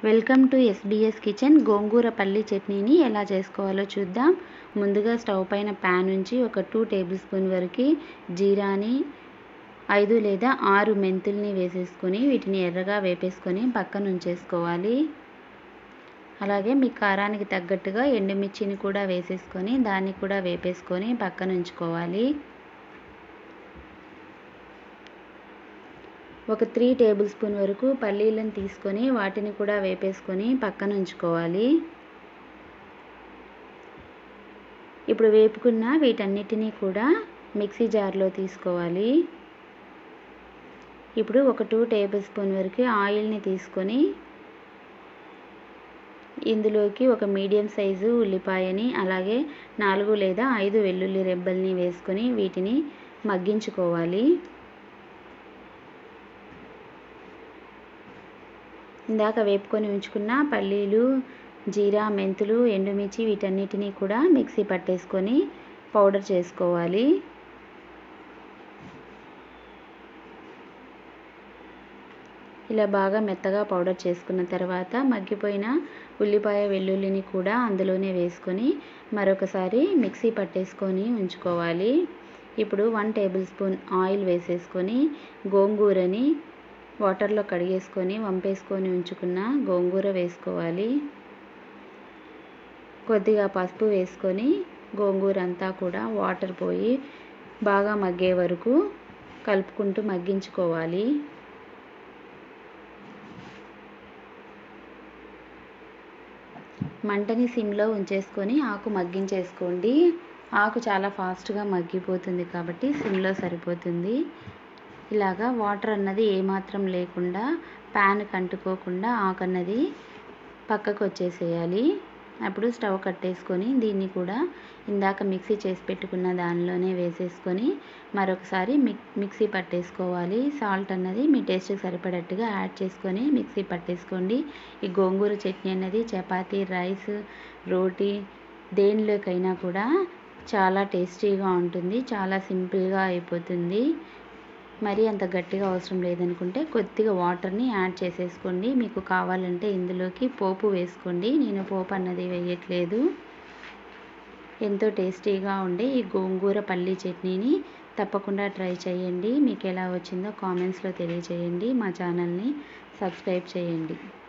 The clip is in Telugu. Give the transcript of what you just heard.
వెల్కమ్ టు ఎస్బీఎస్ కిచెన్ గోంగూర పల్లి చట్నీని ఎలా చేసుకోవాలో చూద్దాం ముందుగా స్టవ్ పైన ప్యాన్ ఉంచి ఒక టూ టేబుల్ స్పూన్ వరకు జీరాని ఐదు లేదా ఆరు మెంతుల్ని వేసేసుకొని వీటిని ఎర్రగా వేపేసుకొని పక్కన ఉంచేసుకోవాలి అలాగే మీ కారానికి తగ్గట్టుగా ఎండుమిర్చిని కూడా వేసేసుకొని దాన్ని కూడా వేపేసుకొని పక్కన ఉంచుకోవాలి ఒక త్రీ టేబుల్ స్పూన్ వరకు పల్లీలను తీసుకొని వాటిని కూడా వేపేసుకొని పక్కన ఉంచుకోవాలి ఇప్పుడు వేపుకున్న వీటన్నిటినీ కూడా మిక్సీ జార్లో తీసుకోవాలి ఇప్పుడు ఒక టూ టేబుల్ స్పూన్ వరకు ఆయిల్ని తీసుకొని ఇందులోకి ఒక మీడియం సైజు ఉల్లిపాయని అలాగే నాలుగు లేదా ఐదు వెల్లుల్లి రెబ్బల్ని వేసుకొని వీటిని మగ్గించుకోవాలి ఇందాక వేపుకొని ఉంచుకున్న పల్లీలు జీరా మెంతులు ఎండుమిర్చి వీటన్నిటినీ కూడా మిక్సీ పట్టేసుకొని పౌడర్ చేసుకోవాలి ఇలా బాగా మెత్తగా పౌడర్ చేసుకున్న తర్వాత మగ్గిపోయిన ఉల్లిపాయ వెల్లుల్లిని కూడా అందులోనే వేసుకొని మరొకసారి మిక్సీ పట్టేసుకొని ఉంచుకోవాలి ఇప్పుడు వన్ టేబుల్ స్పూన్ ఆయిల్ వేసేసుకొని గోంగూరని వాటర్లో కడిగేసుకొని వంపేసుకొని ఉంచుకున్న గోంగూర వేసుకోవాలి కొద్దిగా పసుపు వేసుకొని గోంగూర అంతా కూడా వాటర్ పోయి బాగా మగ్గే వరకు కలుపుకుంటూ మగ్గించుకోవాలి మంటని సిమ్లో ఉంచేసుకొని ఆకు మగ్గించేసుకోండి ఆకు చాలా ఫాస్ట్గా మగ్గిపోతుంది కాబట్టి సిమ్లో సరిపోతుంది ఇలాగా వాటర్ అన్నది ఏమాత్రం లేకుండా ప్యాన్ కంటుకోకుండా ఆకు అన్నది పక్కకు వచ్చేసేయాలి అప్పుడు స్టవ్ కట్టేసుకొని దీన్ని కూడా ఇందాక మిక్సీ చేసి పెట్టుకున్న దానిలోనే వేసేసుకొని మరొకసారి మిక్ మిక్సీ పట్టేసుకోవాలి సాల్ట్ అన్నది మీ టేస్ట్కి సరిపడట్టుగా యాడ్ చేసుకొని మిక్సీ పట్టేసుకోండి ఈ గోంగూర చట్నీ అన్నది చపాతీ రైస్ రోటీ దేనిలోకైనా కూడా చాలా టేస్టీగా ఉంటుంది చాలా సింపుల్గా అయిపోతుంది మరీ అంత గట్టిగా అవసరం లేదనుకుంటే కొద్దిగా వాటర్ని యాడ్ చేసేసుకోండి మీకు కావాలంటే ఇందులోకి పోపు వేసుకోండి నేను పోపు అన్నది వేయట్లేదు ఎంతో టేస్టీగా ఉండే ఈ గోంగూర పల్లీ చట్నీని తప్పకుండా ట్రై చేయండి మీకు ఎలా వచ్చిందో కామెంట్స్లో తెలియచేయండి మా ఛానల్ని సబ్స్క్రైబ్ చేయండి